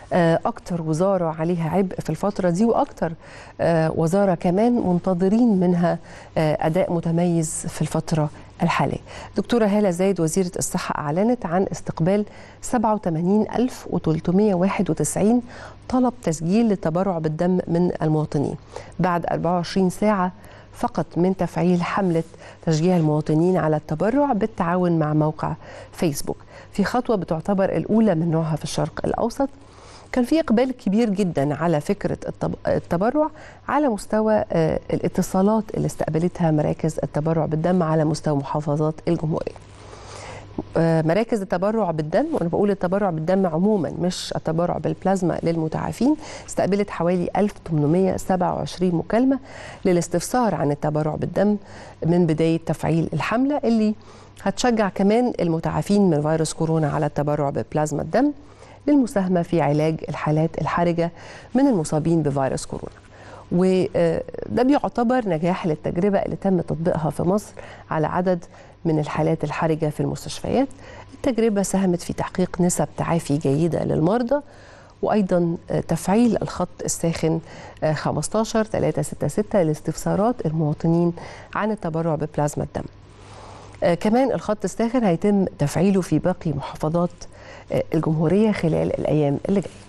اكتر وزاره عليها عبء في الفتره دي واكتر وزاره كمان منتظرين منها اداء متميز في الفتره الحاليه. دكتوره هاله زايد وزيره الصحه اعلنت عن استقبال 87391 طلب تسجيل للتبرع بالدم من المواطنين بعد 24 ساعه فقط من تفعيل حملة تشجيع المواطنين على التبرع بالتعاون مع موقع فيسبوك في خطوة بتعتبر الأولى من نوعها في الشرق الأوسط كان في إقبال كبير جدا على فكرة التبرع على مستوى الاتصالات اللي استقبلتها مراكز التبرع بالدم على مستوى محافظات الجمهورية مراكز التبرع بالدم وانا بقول التبرع بالدم عموما مش التبرع بالبلازما للمتعافين استقبلت حوالي 1827 مكالمه للاستفسار عن التبرع بالدم من بدايه تفعيل الحمله اللي هتشجع كمان المتعافين من فيروس كورونا على التبرع ببلازما الدم للمساهمه في علاج الحالات الحرجه من المصابين بفيروس كورونا. وده بيعتبر نجاح للتجربه اللي تم تطبيقها في مصر على عدد من الحالات الحرجه في المستشفيات. التجربه ساهمت في تحقيق نسب تعافي جيده للمرضى وايضا تفعيل الخط الساخن 15 366 لاستفسارات المواطنين عن التبرع ببلازما الدم. كمان الخط الساخن هيتم تفعيله في باقي محافظات الجمهوريه خلال الايام اللي جايه.